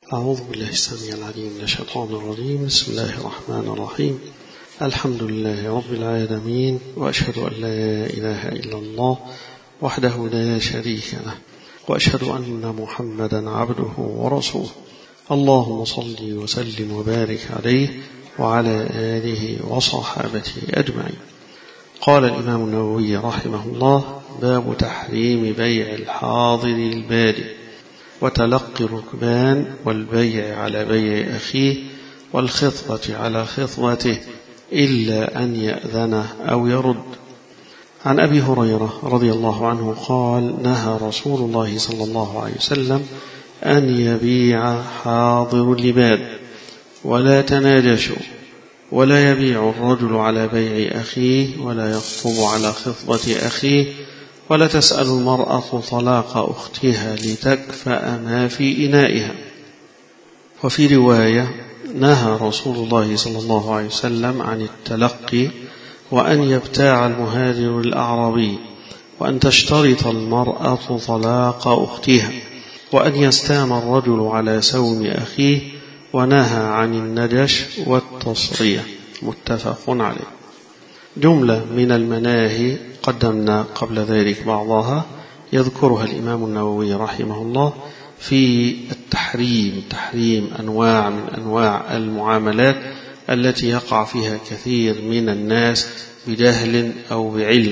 أعوذ بالله السميع العليم من الشيطان الرجيم بسم الله الرحمن الرحيم الحمد لله رب العالمين وأشهد أن لا إله إلا الله وحده لا شريك له وأشهد أن محمدا عبده ورسوله اللهم صل وسلم وبارك عليه وعلى آله وصحابته أجمعين قال الإمام النووي رحمه الله باب تحريم بيع الحاضر البادئ وتلقي الركبان والبيع على بيع أخيه والخطبة على خطبته إلا أن يأذنه أو يرد عن أبي هريرة رضي الله عنه قال نهى رسول الله صلى الله عليه وسلم أن يبيع حاضر لباد ولا تناجشوا ولا يبيع الرجل على بيع أخيه ولا يخطب على خطبة أخيه ولا تسأل المرأة طلاق أختها لتكفأ ما في إنائها وفي رواية نهى رسول الله صلى الله عليه وسلم عن التلقي وأن يبتاع المهاجر الأعرابي وأن تشترط المرأة طلاق أختها وأن يستام الرجل على سوم أخيه ونهى عن النجش والتصرية متفق عليه جملة من المناهي قدمنا قبل ذلك بعضها يذكرها الإمام النووي رحمه الله في التحريم تحريم أنواع من أنواع المعاملات التي يقع فيها كثير من الناس بجهل أو بعلم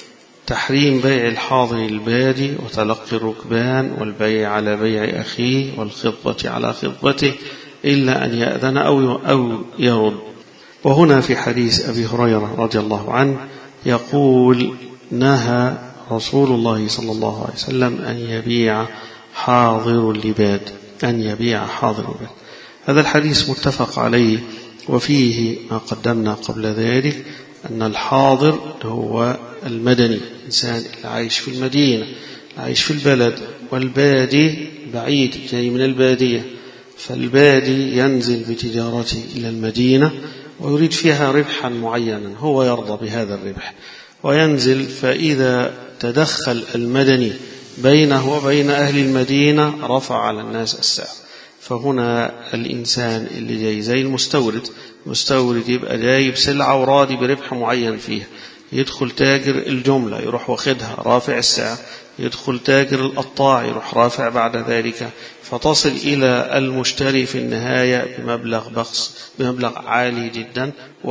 تحريم بيع الحاضر البادي وتلقي الركبان والبيع على بيع أخيه والخطبة على خطبته إلا أن يأذن أو أو يرد وهنا في حديث أبي هريرة رضي الله عنه يقول نهى رسول الله صلى الله عليه وسلم أن يبيع حاضر اللباد أن يبيع حاضر اللباد هذا الحديث متفق عليه وفيه ما قدمنا قبل ذلك أن الحاضر هو المدني الإنسان اللي عايش في المدينة عايش في البلد والبادي بعيد جاي من البادية فالبادي ينزل بتجارته إلى المدينة ويريد فيها ربحا معينا هو يرضى بهذا الربح وينزل فإذا تدخل المدني بينه وبين أهل المدينة رفع على الناس السعر فهنا الإنسان اللي جاي زي المستورد مستورد يبقى جايب سلعة وراضي بربح معين فيها يدخل تاجر الجملة يروح واخدها رافع السعر يدخل تاجر القطاع يروح رافع بعد ذلك فتصل إلى المشتري في النهاية بمبلغ بخس بمبلغ عالي جدا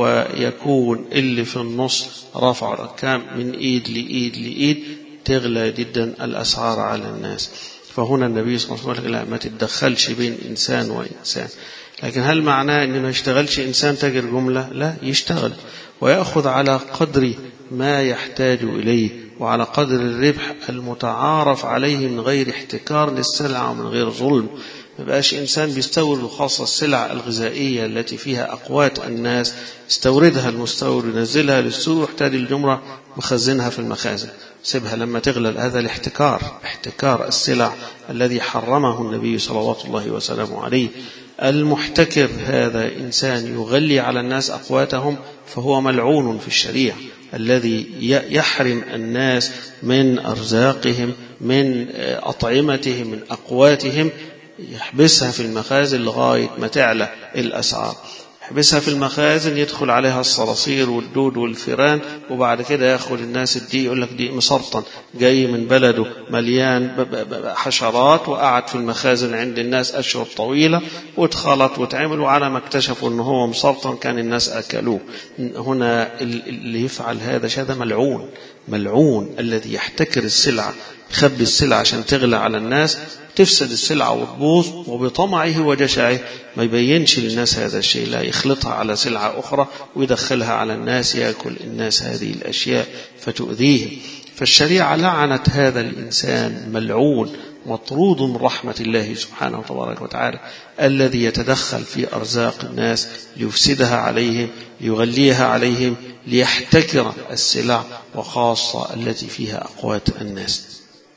ويكون اللي في النص رفع كام من إيد لإيد لإيد تغلى جدا الأسعار على الناس فهنا النبي صلى الله عليه وسلم ما تتدخلش بين إنسان وإنسان لكن هل معناه أن ما يشتغلش إنسان تاجر جملة لا يشتغل ويأخذ على قدر ما يحتاج إليه وعلى قدر الربح المتعارف عليه من غير احتكار للسلعة ومن غير ظلم ما بقاش إنسان بيستورد خاصة السلع الغذائية التي فيها أقوات الناس يستوردها المستورد ينزلها للسوق يحتاج الجمرة مخزنها في المخازن سيبها لما تغلى هذا الاحتكار احتكار السلع الذي حرمه النبي صلوات الله وسلامه عليه المحتكر هذا إنسان يغلي على الناس أقواتهم فهو ملعون في الشريعة الذي يحرم الناس من أرزاقهم من أطعمتهم من أقواتهم يحبسها في المخازن لغاية ما تعلى الأسعار يحبسها في المخازن يدخل عليها الصراصير والدود والفيران وبعد كده ياخد الناس الدي يقول لك دي مسرطن جاي من بلده مليان حشرات وقعد في المخازن عند الناس اشهر طويله واتخلط واتعمل وعلى ما اكتشفوا ان هو مسرطن كان الناس اكلوه هنا اللي يفعل هذا شيء هذا ملعون ملعون الذي يحتكر السلعه يخبي السلعه عشان تغلى على الناس تفسد السلعة وتبوظ وبطمعه وجشعه ما يبينش للناس هذا الشيء لا يخلطها على سلعة أخرى ويدخلها على الناس يأكل الناس هذه الأشياء فتؤذيهم فالشريعة لعنت هذا الإنسان ملعون مطرود من رحمة الله سبحانه وتبارك وتعالى الذي يتدخل في أرزاق الناس ليفسدها عليهم ليغليها عليهم ليحتكر السلع وخاصة التي فيها أقوات الناس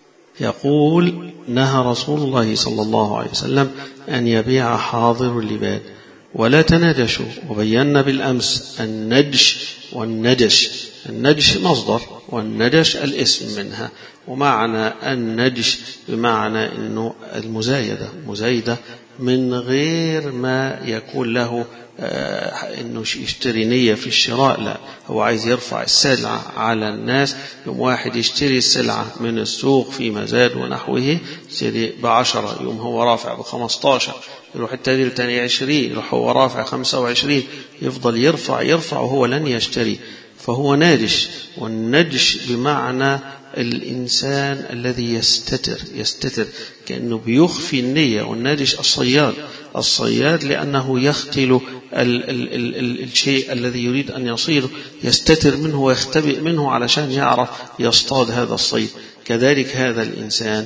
يقول نهى رسول الله صلى الله عليه وسلم أن يبيع حاضر اللباد ولا تناجشوا وبينا بالأمس النجش والنجش النجش مصدر والنجش الاسم منها ومعنى النجش بمعنى أنه المزايدة مزايدة من غير ما يكون له انه يشتري نية في الشراء لا هو عايز يرفع السلعة على الناس يوم واحد يشتري السلعة من السوق في مزاد ونحوه يشتري بعشرة يوم هو رافع بخمستاشر يروح التاجر تاني عشرين يروح هو رافع خمسة وعشرين يفضل يرفع يرفع وهو لن يشتري فهو نادش والندش بمعنى الإنسان الذي يستتر يستتر كأنه بيخفي النية والنادش الصياد الصياد لأنه يختل ال ال ال ال الشيء الذي يريد أن يصيده يستتر منه ويختبئ منه علشان يعرف يصطاد هذا الصيد كذلك هذا الإنسان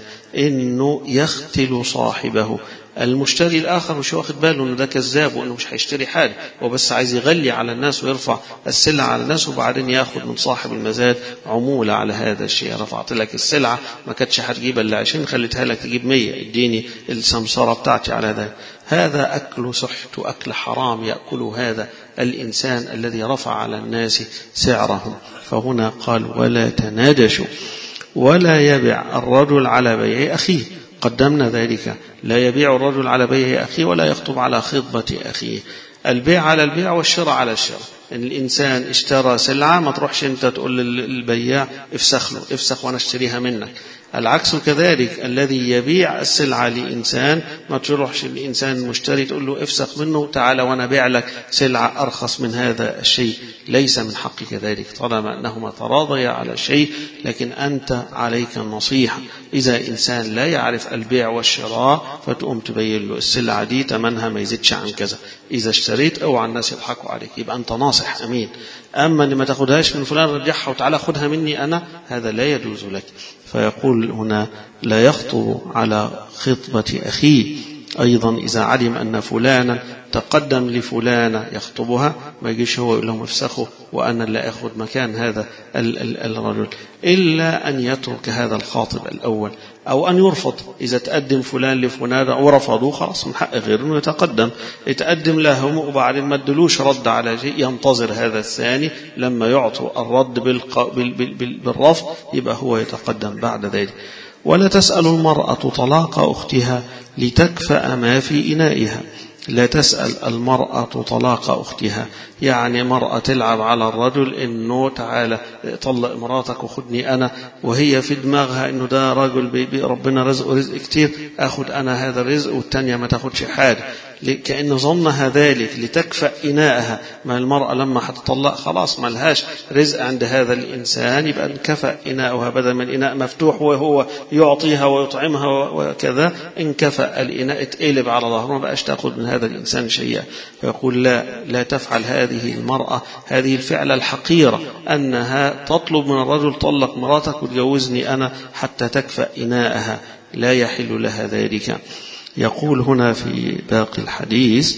إنه يختل صاحبه المشتري الآخر مش واخد باله إنه ده كذاب وإنه مش هيشتري حاجة هو بس عايز يغلي على الناس ويرفع السلعة على الناس وبعدين ياخد من صاحب المزاد عمولة على هذا الشيء رفعت لك السلعة ما كانتش هتجيب إلا 20 خليتها لك تجيب 100 اديني السمسرة بتاعتي على ذلك هذا أكل سحت وأكل حرام يأكل هذا الإنسان الذي رفع على الناس سعرهم فهنا قال ولا تنادشوا ولا يبع الرجل على بيع أخيه قدمنا ذلك لا يبيع الرجل على بيع أخيه ولا يخطب على خطبة أخيه البيع على البيع والشراء على الشراء إن الإنسان اشترى سلعة ما تروحش أنت تقول للبياع افسخ له افسخ وأنا اشتريها منك العكس كذلك الذي يبيع السلعة لإنسان ما تروحش الإنسان المشتري تقول له افسخ منه تعالى وأنا بيع لك سلعة أرخص من هذا الشيء ليس من حقك ذلك طالما أنهما تراضيا على شيء لكن أنت عليك النصيحة إذا إنسان لا يعرف البيع والشراء فتقوم تبين له السلعة دي تمنها ما يزيدش عن كذا إذا اشتريت اوعى الناس يضحكوا عليك يبقى أنت ناصح أمين أما اللي ما تاخدهاش من فلان رجعها وتعالى خدها مني أنا هذا لا يجوز لك فيقول هنا لا يخطب على خطبة أخيه أيضا إذا علم أن فلانا تقدم لفلانة يخطبها ما يجيش هو يقول لهم افسخوا وأنا لا أخذ مكان هذا الرجل إلا أن يترك هذا الخاطب الأول أو أن يرفض إذا تقدم فلان لفلان ورفضوه خلاص من حق غيره أنه يتقدم يتقدم لهم وبعدين ما ادلوش رد على شيء ينتظر هذا الثاني لما يعطوا الرد بالق... بال... بال... بالرفض يبقى هو يتقدم بعد ذلك ولا تسأل المرأة طلاق أختها لتكفأ ما في إنائها لا تسأل المرأة طلاق أختها يعني مرأة تلعب على الرجل إنه تعالى طلق مراتك وخدني أنا وهي في دماغها إنه ده رجل بي ربنا رزقه رزق كتير أخد أنا هذا الرزق والتانية ما تاخدش حاجة كأن ظنها ذلك لتكفأ إناءها ما المرأة لما هتطلق خلاص ما لهاش رزق عند هذا الإنسان يبقى انكفأ إناؤها بدل ما الإناء مفتوح وهو يعطيها ويطعمها وكذا انكفأ الإناء اتقلب على ظهره ما بقاش تاخد من هذا الإنسان شيئا فيقول لا لا تفعل هذه المرأة هذه الفعلة الحقيرة أنها تطلب من الرجل طلق مراتك وتجوزني أنا حتى تكفأ إناءها لا يحل لها ذلك يقول هنا في باقي الحديث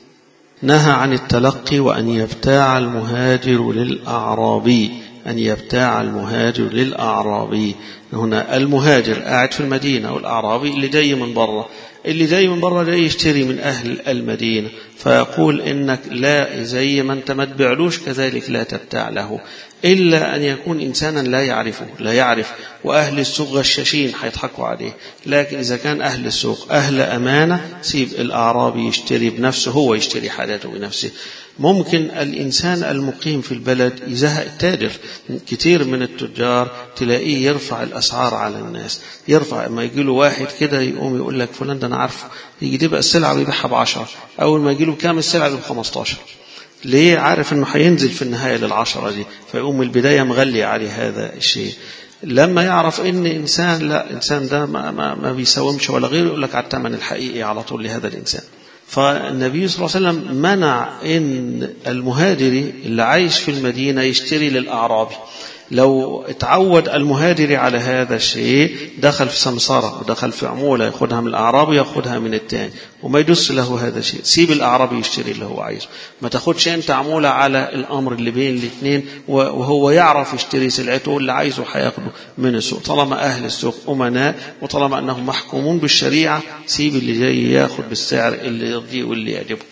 نهى عن التلقي وأن يبتاع المهاجر للأعرابي أن يبتاع المهاجر للأعرابي هنا المهاجر قاعد في المدينة والأعرابي اللي جاي من بره اللي جاي من بره جاي يشتري من أهل المدينة فيقول إنك لا زي ما أنت ما تبيعلوش كذلك لا تبتاع له إلا أن يكون إنسانا لا يعرفه لا يعرف وأهل السوق غشاشين هيضحكوا عليه لكن إذا كان أهل السوق أهل أمانة سيب الأعرابي يشتري بنفسه هو يشتري حاجته بنفسه ممكن الإنسان المقيم في البلد يزهق التاجر كتير من التجار تلاقيه يرفع الأسعار على الناس يرفع ما يجي له واحد كده يقوم يقول لك فلان ده أنا عارفه يجي تبقى السلعة بيبيعها بعشرة أول ما يجي له كام السلعة ب 15 ليه عارف انه هينزل في النهاية للعشرة دي فيقوم البداية مغلي عليه هذا الشيء لما يعرف ان انسان لا انسان ده ما, ما, ما بيساومش ولا غيره يقول لك على الثمن الحقيقي على طول لهذا الانسان فالنبي صلى الله عليه وسلم منع ان المهاجري اللي عايش في المدينه يشتري للاعرابي لو اتعود المهاجر على هذا الشيء دخل في سمسرة ودخل في عمولة ياخدها من الأعراب وياخدها من التاني وما يدس له هذا الشيء سيب الأعرابي يشتري اللي هو عايزه ما تاخدش أنت عمولة على الأمر اللي بين الاثنين وهو يعرف يشتري سلعته اللي عايزه هياخده من السوق طالما أهل السوق أمناء وطالما أنهم محكومون بالشريعة سيب اللي جاي ياخد بالسعر اللي يرضيه واللي يعجبه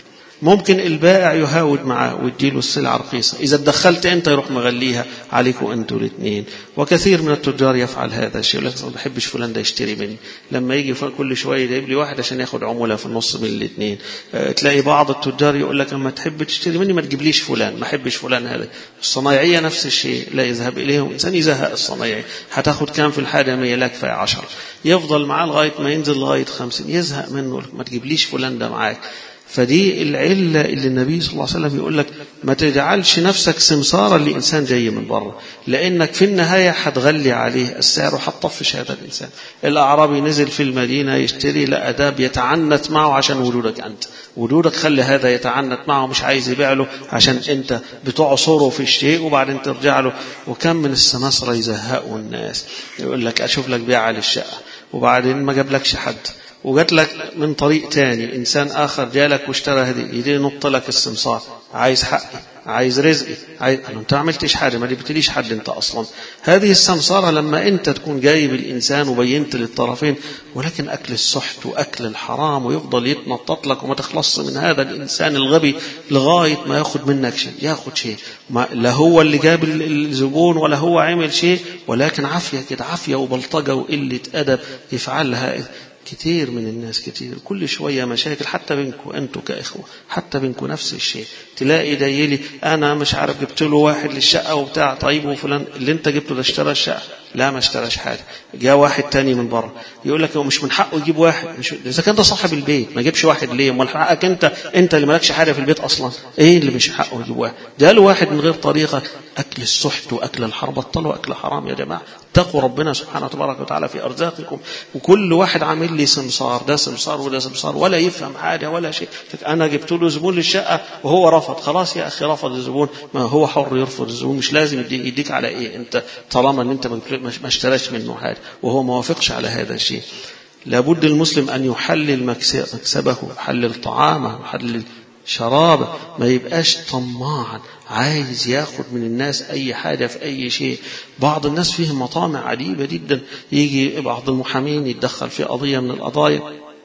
ممكن البائع يهاود معاه ويديله السلعة رخيصة إذا تدخلت أنت يروح مغليها عليكم أنتوا الاثنين وكثير من التجار يفعل هذا الشيء يقول لك ما بحبش فلان ده يشتري مني لما يجي كل شوية يجيب لي واحد عشان ياخد عمولة في النص من الاثنين تلاقي بعض التجار يقول لك لما تحب تشتري مني ما تجيبليش فلان ما احبش فلان هذا الصنايعية نفس الشيء لا يذهب إليهم إنسان يزهق الصنايعي هتاخد كام في الحاجة 100 لا كفاية 10 يفضل معاه لغاية ما ينزل لغاية 50 يزهق منه ما تجيبليش فلان ده معاك فدي العلة اللي النبي صلى الله عليه وسلم يقول لك ما تجعلش نفسك سمسارا لإنسان جاي من بره لأنك في النهاية هتغلي عليه السعر وهتطفش هذا الإنسان الأعرابي نزل في المدينة يشتري لا ده بيتعنت معه عشان وجودك أنت وجودك خلي هذا يتعنت معه مش عايز يبيع له عشان أنت بتعصره في الشيء وبعدين ترجع له وكم من السماسرة يزهقوا الناس يقول لك أشوف لك بيعة للشقة وبعدين ما جابلكش حد وجات لك من طريق تاني إنسان آخر جالك واشترى هذه يجي ينط لك السمسار عايز حقي عايز رزقي عايز انت ما عملتش حاجه ما جبتليش حد انت اصلا هذه السمساره لما انت تكون جايب الانسان وبينت للطرفين ولكن اكل السحت واكل الحرام ويفضل يتنطط لك وما تخلصش من هذا الانسان الغبي لغايه ما ياخد منك شيء ياخد شيء ما لا هو اللي جاب الزبون ولا هو عمل شيء ولكن عافيه كده عافيه وبلطجه وقله ادب يفعلها كتير من الناس كتير كل شوية مشاكل حتى بينكم أنتوا كإخوة حتى بينكم نفس الشيء تلاقي ده يلي أنا مش عارف جبت له واحد للشقة وبتاع طيب وفلان اللي أنت جبته ده اشترى الشقة لا ما اشتراش حاجة جاء واحد تاني من بره يقول لك هو مش من حقه يجيب واحد مش إذا كان ده صاحب البيت ما يجيبش واحد ليه امال حقك أنت أنت اللي مالكش حاجة في البيت أصلا إيه اللي مش حقه يجيب واحد جاله واحد من غير طريقة أكل السحت وأكل الحرام بطلوا أكل حرام يا جماعة اتقوا ربنا سبحانه وتبارك وتعالى في أرزاقكم وكل واحد عامل لي سمسار ده سمسار وده سمسار ولا يفهم حاجة ولا شيء أنا جبت له زبون للشقة وهو رفض خلاص يا أخي رفض الزبون ما هو حر يرفض الزبون مش لازم يديك على إيه أنت طالما أن أنت ما اشتراش منه حاجة وهو ما وافقش على هذا الشيء لابد المسلم أن يحلل مكسبه يحلل طعامه يحلل شرابه ما يبقاش طماعا عايز ياخد من الناس أي حاجة في أي شيء بعض الناس فيهم مطامع عجيبة جدا يجي بعض المحامين يتدخل في قضية من القضايا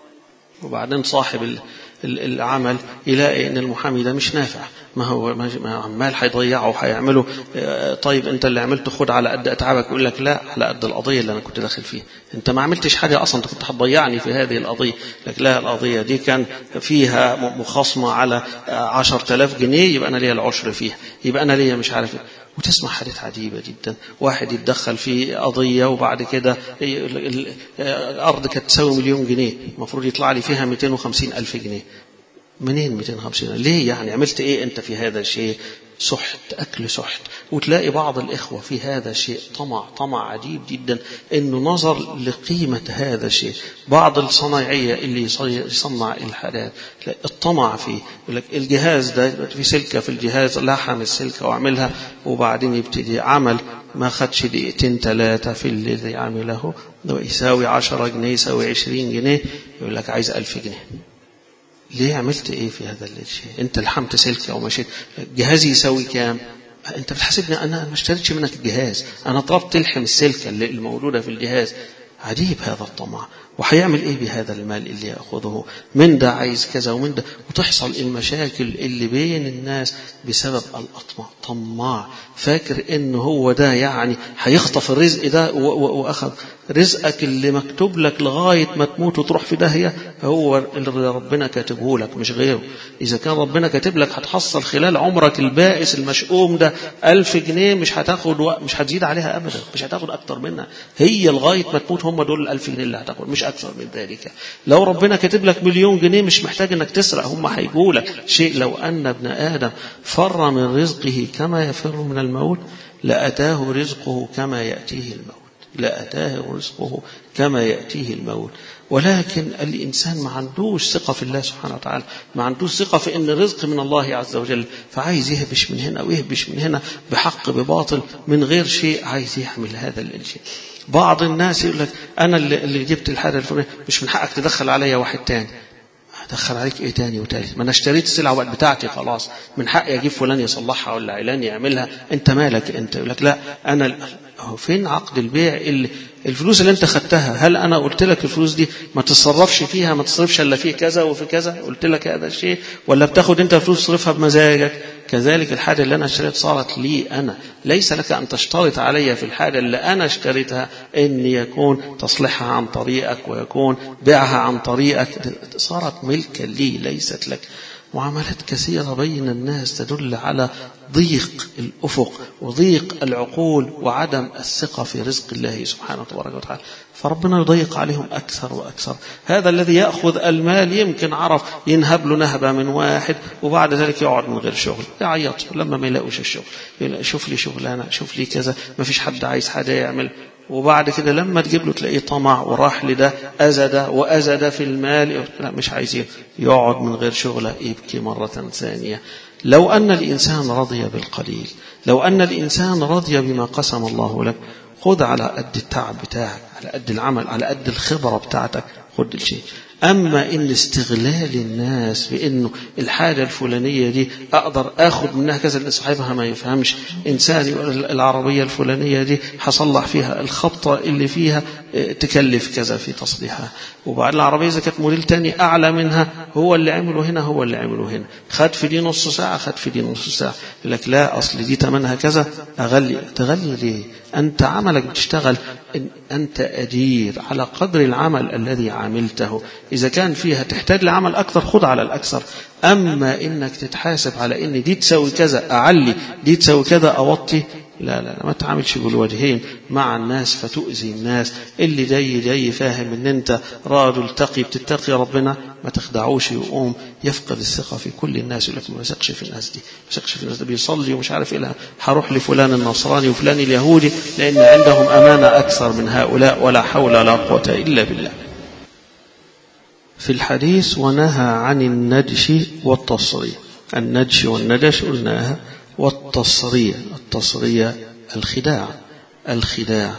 وبعدين صاحب العمل يلاقي ان المحامي ده مش نافع ما هو ما عمال هيضيعه وهيعمله طيب انت اللي عملته خد على قد اتعابك يقول لك لا على قد القضيه اللي انا كنت داخل فيها انت ما عملتش حاجه اصلا انت كنت هتضيعني في هذه القضيه لك لا القضيه دي كان فيها مخاصمه على 10000 جنيه يبقى انا ليا العشر فيها يبقى انا ليا مش عارف وتسمع حاجات عجيبة جدا واحد يتدخل في قضية وبعد كده الأرض كانت تساوي مليون جنيه المفروض يطلع لي فيها 250 ألف جنيه منين 250 ليه يعني عملت ايه انت في هذا الشيء سحت أكل سحت وتلاقي بعض الإخوة في هذا الشيء طمع طمع عجيب جدا إنه نظر لقيمة هذا الشيء بعض الصنايعية اللي يصنع الحاجات الطمع فيه يقول لك الجهاز ده في سلكة في الجهاز لحم السلكة وعملها وبعدين يبتدي عمل ما خدش دقيقتين ثلاثة في الذي عمله يساوي عشرة جنيه يساوي عشرين جنيه يقول لك عايز ألف جنيه ليه عملت ايه في هذا الشيء انت لحمت سلك او مشيت جهازي يساوي كام انت بتحاسبني انا ما اشتريتش منك الجهاز انا طلبت تلحم السلكه اللي الموجوده في الجهاز عجيب هذا الطمع وهيعمل ايه بهذا المال اللي ياخذه من ده عايز كذا ومن ده وتحصل المشاكل اللي بين الناس بسبب الاطماع طماع فاكر ان هو ده يعني هيخطف الرزق ده واخذ رزقك اللي مكتوب لك لغايه ما تموت وتروح في داهيه هو اللي ربنا كاتبه لك مش غيره اذا كان ربنا كاتب لك هتحصل خلال عمرك البائس المشؤوم ده ألف جنيه مش هتاخد مش هتزيد عليها ابدا مش هتاخد اكتر منها هي لغايه ما تموت هم دول الألف جنيه اللي هتاخد مش أكثر من ذلك لو ربنا كاتب لك مليون جنيه مش محتاج انك تسرق هم هيجوا لك شيء لو ان ابن ادم فر من رزقه كما يفر من الموت لاتاه رزقه كما ياتيه الموت لاتاه رزقه كما ياتيه الموت ولكن الإنسان ما عندوش ثقة في الله سبحانه وتعالى ما عندوش ثقة في أن الرزق من الله عز وجل فعايز يهبش من هنا ويهبش من هنا بحق بباطل من غير شيء عايز يحمل هذا الشيء بعض الناس يقول لك أنا اللي جبت الحاجة الفلانية مش من حقك تدخل عليا واحد تاني ادخل عليك ايه تاني وتالت ما انا اشتريت السلعه وقت بتاعتي خلاص من حقي اجيب فلان يصلحها ولا علان يعملها انت مالك انت يقول لك لا انا هو فين عقد البيع اللي الفلوس اللي انت خدتها هل انا قلت لك الفلوس دي ما تتصرفش فيها ما تصرفش الا في كذا وفي كذا قلت لك هذا الشيء ولا بتاخد انت فلوس تصرفها بمزاجك كذلك الحاجه اللي انا اشتريت صارت لي انا ليس لك ان تشترط علي في الحاجه اللي انا اشتريتها ان يكون تصليحها عن طريقك ويكون بيعها عن طريقك صارت ملكا لي ليست لك معاملات كثيرة بين الناس تدل على ضيق الأفق وضيق العقول وعدم الثقة في رزق الله سبحانه وتبارك وتعالى فربنا يضيق عليهم أكثر وأكثر هذا الذي يأخذ المال يمكن عرف ينهب له نهبة من واحد وبعد ذلك يقعد من غير شغل يعيط لما ما يلاقوش الشغل شوف لي شغلانة شوف لي كذا ما فيش حد عايز حاجة يعمل وبعد كده لما تجيب له تلاقيه طمع وراح لده أزد وأزد في المال لا مش عايزين يقعد من غير شغلة يبكي مرة ثانية لو أن الإنسان رضي بالقليل لو أن الإنسان رضي بما قسم الله لك خذ على قد التعب بتاعك على قد العمل على قد الخبرة بتاعتك خذ الشيء أما إن استغلال الناس بإنه الحاجة الفلانية دي أقدر أخذ منها كذا اللي صاحبها ما يفهمش إنسان يقول العربية الفلانية دي هصلح فيها الخبطة اللي فيها تكلف كذا في تصليحها وبعد العربية إذا كانت موديل تاني أعلى منها هو اللي عمله هنا هو اللي عمله هنا خد في دي نص ساعة خد في دي نص ساعة يقول لك لا أصل دي تمنها كذا أغلي تغلي ليه أنت عملك بتشتغل إن أنت أجير على قدر العمل الذي عملته إذا كان فيها تحتاج لعمل أكثر خذ على الأكثر أما إنك تتحاسب على إن دي تسوي كذا أعلي دي تسوي كذا أوطي لا لا ما تعاملش بالوجهين مع الناس فتؤذي الناس اللي جاي جاي فاهم ان انت راجل تقي بتتقي ربنا ما تخدعوش يقوم يفقد الثقه في كل الناس يقول لك ما بثقش في الناس دي ما بثقش في الناس ده بيصلي ومش عارف ايه هروح لفلان النصراني وفلان اليهودي لان عندهم امانه اكثر من هؤلاء ولا حول ولا قوه الا بالله في الحديث ونهى عن النجش والتصرية النجش والنجش قلناها والتصرية التصرية الخداع الخداع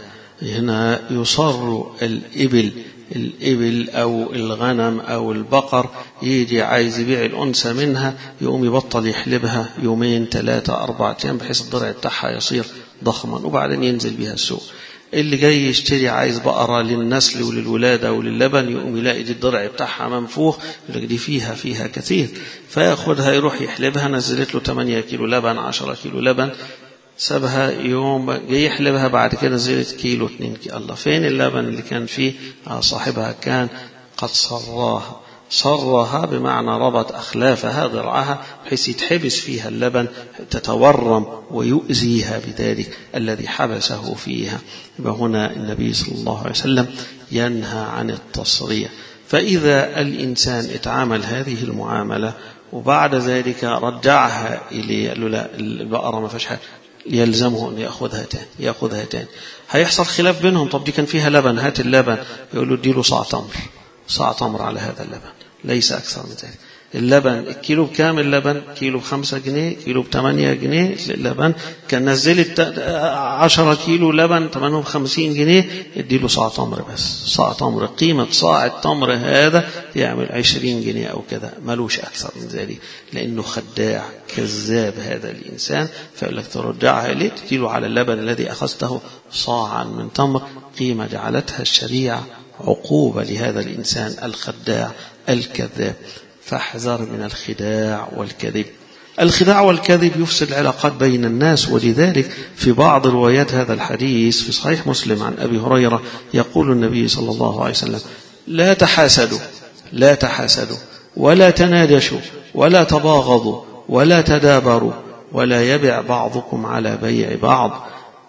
هنا يصر الإبل الإبل أو الغنم أو البقر يجي عايز يبيع الأنثى منها يقوم يبطل يحلبها يومين ثلاثة أربعة أيام بحيث الضرع بتاعها يصير ضخما وبعدين ينزل بها السوق اللي جاي يشتري عايز بقرة للنسل وللولادة وللبن يقوم يلاقي دي الضرع بتاعها منفوخ يقول لك دي فيها فيها كثير فياخدها يروح يحلبها نزلت له 8 كيلو لبن 10 كيلو لبن سابها يوم جاي يحلبها بعد كده نزلت كيلو 2 كيلو الله فين اللبن اللي كان فيه صاحبها كان قد صراها صرها بمعنى ربط أخلافها ضرعها بحيث يتحبس فيها اللبن تتورم ويؤذيها بذلك الذي حبسه فيها يبقى هنا النبي صلى الله عليه وسلم ينهى عن التصرية فإذا الإنسان اتعامل هذه المعاملة وبعد ذلك رجعها إليه قال له لا البقرة ما فيهاش حاجة يلزمه أن يأخذها تاني يأخذها تاني هيحصل خلاف بينهم طب دي كان فيها لبن هات اللبن يقول له اديله صاع تمر صاع تمر على هذا اللبن ليس أكثر من ذلك اللبن الكيلو بكام اللبن كيلو بخمسة جنيه كيلو بثمانية جنيه اللبن كان نزلت عشرة كيلو لبن ثمنهم خمسين جنيه اديله صاع تمر بس صاع تمر قيمة صاع التمر هذا يعمل عشرين جنيه أو كذا ملوش أكثر من ذلك لأنه خداع كذاب هذا الإنسان فيقول لك ترجعها إليه تديله على اللبن الذي أخذته صاعا من تمر قيمة جعلتها الشريعة عقوبة لهذا الإنسان الخداع الكذاب فاحذر من الخداع والكذب الخداع والكذب يفسد العلاقات بين الناس ولذلك في بعض روايات هذا الحديث في صحيح مسلم عن أبي هريرة يقول النبي صلى الله عليه وسلم لا تحاسدوا لا تحاسدوا ولا تناجشوا ولا تباغضوا ولا تدابروا ولا يبع بعضكم على بيع بعض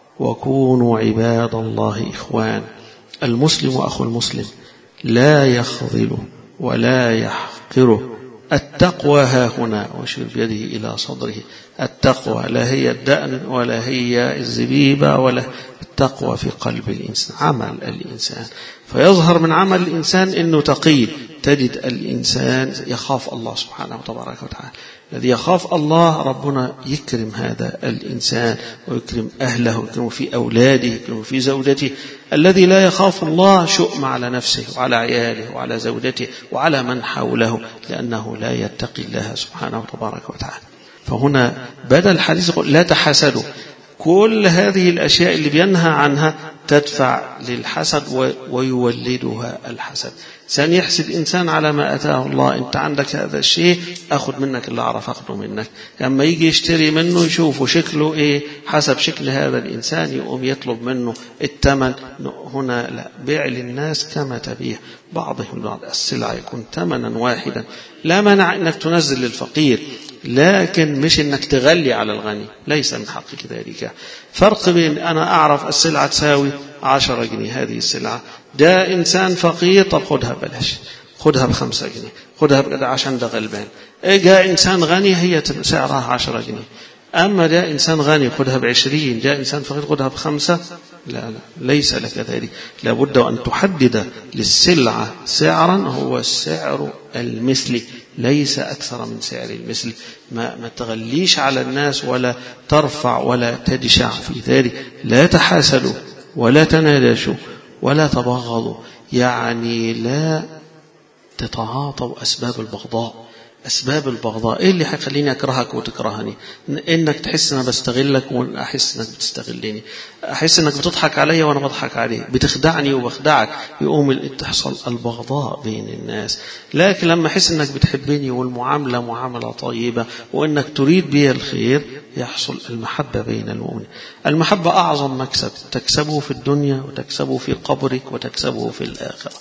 وكونوا عباد الله إخوان المسلم أخو المسلم لا يخذله ولا يحقره التقوى ها هنا واشير بيده إلى صدره التقوى لا هي الدأن ولا هي الزبيبة ولا التقوى في قلب الإنسان عمل الإنسان فيظهر من عمل الإنسان أنه تقي تجد الإنسان يخاف الله سبحانه وتبارك وتعالى الذي يخاف الله ربنا يكرم هذا الإنسان ويكرم أهله ويكرم في أولاده ويكرم في زوجته الذي لا يخاف الله شؤم على نفسه وعلى عياله وعلى زوجته وعلى من حوله لأنه لا يتقي الله سبحانه وتبارك وتعالى فهنا بدل الحديث يقول لا تحاسدوا كل هذه الأشياء اللي بينهى عنها تدفع للحسد ويولدها الحسد إنسان يحسد إنسان على ما أتاه الله أنت عندك هذا الشيء أخذ منك اللي أعرف أخذه منك لما يجي يشتري منه يشوفه شكله إيه حسب شكل هذا الإنسان يقوم يطلب منه الثمن هنا لا بيع للناس كما تبيع بعضهم البعض السلعة يكون ثمنا واحدا لا مانع أنك تنزل للفقير لكن مش انك تغلي على الغني ليس من حقك ذلك فرق بين انا اعرف السلعه تساوي عشرة جنيه هذه السلعه ده انسان فقير طب خدها بلاش خدها بخمسة جنيه خدها بقدر عشان ده غلبان جاء انسان غني هي سعرها عشرة جنيه أما جاء إنسان غني خدها بعشرين جاء إنسان فقير خدها بخمسة لا لا ليس لك ذلك لابد أن تحدد للسلعة سعرا هو السعر المثلي ليس أكثر من سعر المثل ما, ما تغليش على الناس ولا ترفع ولا تدشع في ذلك لا تحاسدوا ولا تنادشوا ولا تبغضوا يعني لا تتعاطوا أسباب البغضاء أسباب البغضاء إيه اللي هيخليني أكرهك وتكرهني إنك تحس أنا بستغلك وأنا أحس إنك بتستغلني أحس إنك بتضحك عليا وأنا بضحك عليك بتخدعني وبخدعك يقوم تحصل البغضاء بين الناس لكن لما أحس إنك بتحبني والمعاملة معاملة طيبة وإنك تريد بي الخير يحصل المحبة بين المؤمنين المحبة أعظم مكسب تكسبه في الدنيا وتكسبه في قبرك وتكسبه في الآخرة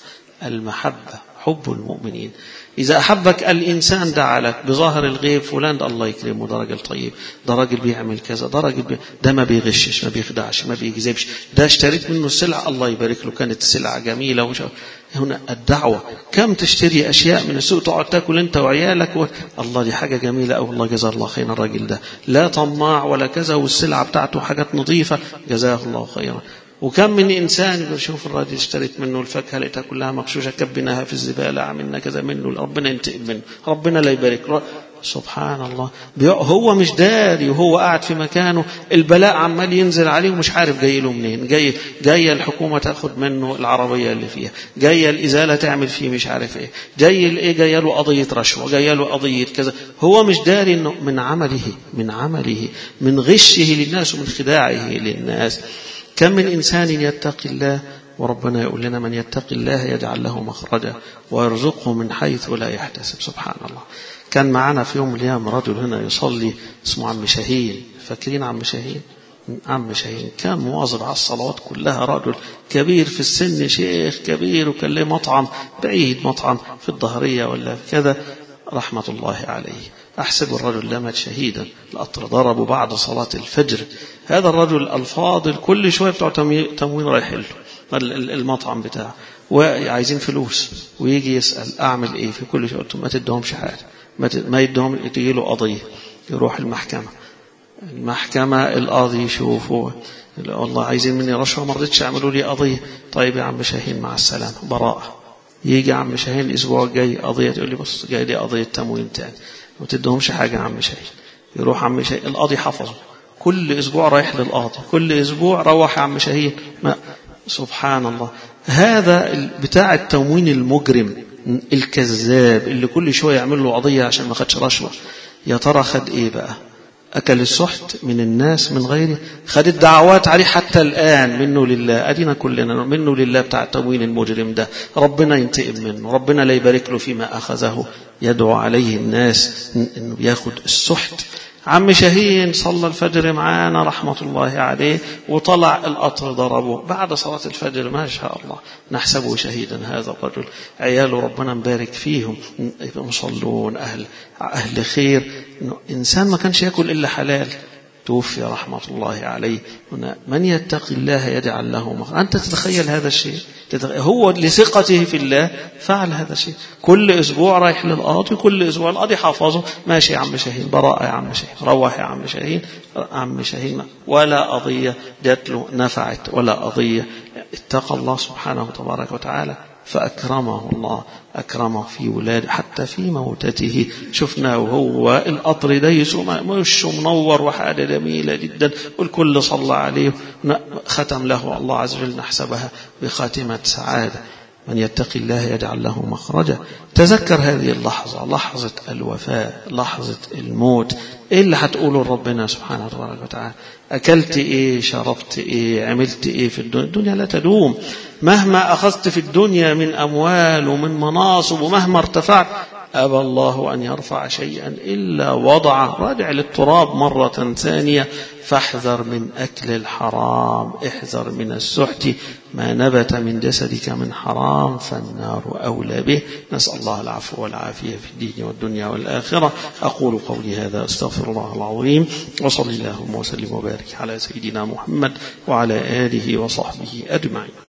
المحبة حب المؤمنين إذا أحبك الإنسان دعا لك بظاهر الغيب فلان ده الله يكرمه ده راجل طيب ده راجل بيعمل كذا ده راجل بي... ده ما بيغشش ما بيخدعش ما بيكذبش ده اشتريت منه السلعة الله يبارك له كانت السلعة جميلة ومش هنا الدعوة كم تشتري أشياء من السوق تقعد تاكل أنت وعيالك و... الله دي حاجة جميلة أو الله جزاه الله خيرا الراجل ده لا طماع ولا كذا والسلعة بتاعته حاجات نظيفة جزاه الله خيرا وكم من إنسان بشوف الراجل اشتريت منه الفاكهة لقيتها كلها مغشوشة كبناها في الزبالة عملنا كذا منه ربنا ينتقم منه ربنا لا يبارك سبحان الله هو مش داري وهو قاعد في مكانه البلاء عمال ينزل عليه ومش عارف جاي له منين جاي جايه الحكومه تاخد منه العربيه اللي فيها جايه الازاله تعمل فيه مش عارف ايه جاي الايه جايه له قضيه رشوه جايه له قضيه كذا هو مش داري انه من عمله من عمله من غشه للناس ومن خداعه للناس كم من إنسان يتقي الله وربنا يقول لنا من يتقي الله يجعل له مخرجا ويرزقه من حيث لا يحتسب سبحان الله كان معنا في يوم من الأيام رجل هنا يصلي اسمه عم شاهين فاكرين عم شاهين عم شاهين كان مواظب على الصلوات كلها رجل كبير في السن شيخ كبير وكان له مطعم بعيد مطعم في الظهرية ولا كذا رحمة الله عليه أحسب الرجل لمت شهيدا القطر ضربه بعد صلاة الفجر هذا الرجل الفاضل كل شوية بتوع تموين رايح له المطعم بتاعه وعايزين فلوس ويجي يسأل أعمل إيه في كل شيء قلت ما تدهمش حاجة ما يدهم تجي له قضية يروح المحكمة المحكمة القاضي يشوفه والله عايزين مني رشوة ما رضيتش يعملوا لي قضية طيب يا عم شاهين مع السلامة براءة يجي عم شاهين الأسبوع الجاي قضية تقول لي بص جاي لي قضية تموين تاني ما تدهمش حاجة يا عم شاهين يروح عم شاهين القاضي حفظه كل أسبوع رايح للقاضي كل أسبوع روح يا عم شاهين ما سبحان الله هذا بتاع التموين المجرم الكذاب اللي كل شوية يعمل له قضية عشان ما خدش رشوة يا ترى خد ايه بقى أكل السحت من الناس من غيره خد الدعوات عليه حتى الآن منه لله أدينا كلنا منه لله بتاع التموين المجرم ده ربنا ينتقم منه ربنا لا يبارك له فيما أخذه يدعو عليه الناس إنه ياخد السحت عم شاهين صلى الفجر معانا رحمة الله عليه وطلع القطر ضربه بعد صلاة الفجر ما شاء الله نحسبه شهيدا هذا الرجل عياله ربنا مبارك فيهم مصلون أهل أهل خير إنسان ما كانش يأكل إلا حلال توفي رحمة الله عليه هنا من يتقي الله يجعل له مخرجا أنت تتخيل هذا الشيء هو لثقته في الله فعل هذا الشيء كل أسبوع رايح للقاضي كل أسبوع القاضي حافظه ماشي يا عم شاهين براءة يا عم شاهين روح يا عم شاهين عم شاهين ولا قضية جات له نفعت ولا قضية اتقى الله سبحانه تبارك وتعالى فأكرمه الله أكرمه في ولاده حتى في موتته شفناه وهو القطر ديس وشه منور وحاجة جميلة جدا والكل صلى عليه ختم له الله عز وجل نحسبها بخاتمة سعادة من يتق الله يجعل له مخرجا تذكر هذه اللحظة لحظة الوفاة لحظة الموت ايه اللي هتقوله لربنا سبحانه وتعالى اكلت ايه شربت ايه عملت ايه في الدنيا الدنيا لا تدوم مهما اخذت في الدنيا من اموال ومن مناصب ومهما ارتفعت أبى الله أن يرفع شيئا إلا وضعه راجع للتراب مرة ثانية فاحذر من أكل الحرام احذر من السحت ما نبت من جسدك من حرام فالنار أولى به نسأل الله العفو والعافية في الدين والدنيا والآخرة أقول قولي هذا أستغفر الله العظيم وصلي اللهم وسلم وبارك على سيدنا محمد وعلى آله وصحبه أجمعين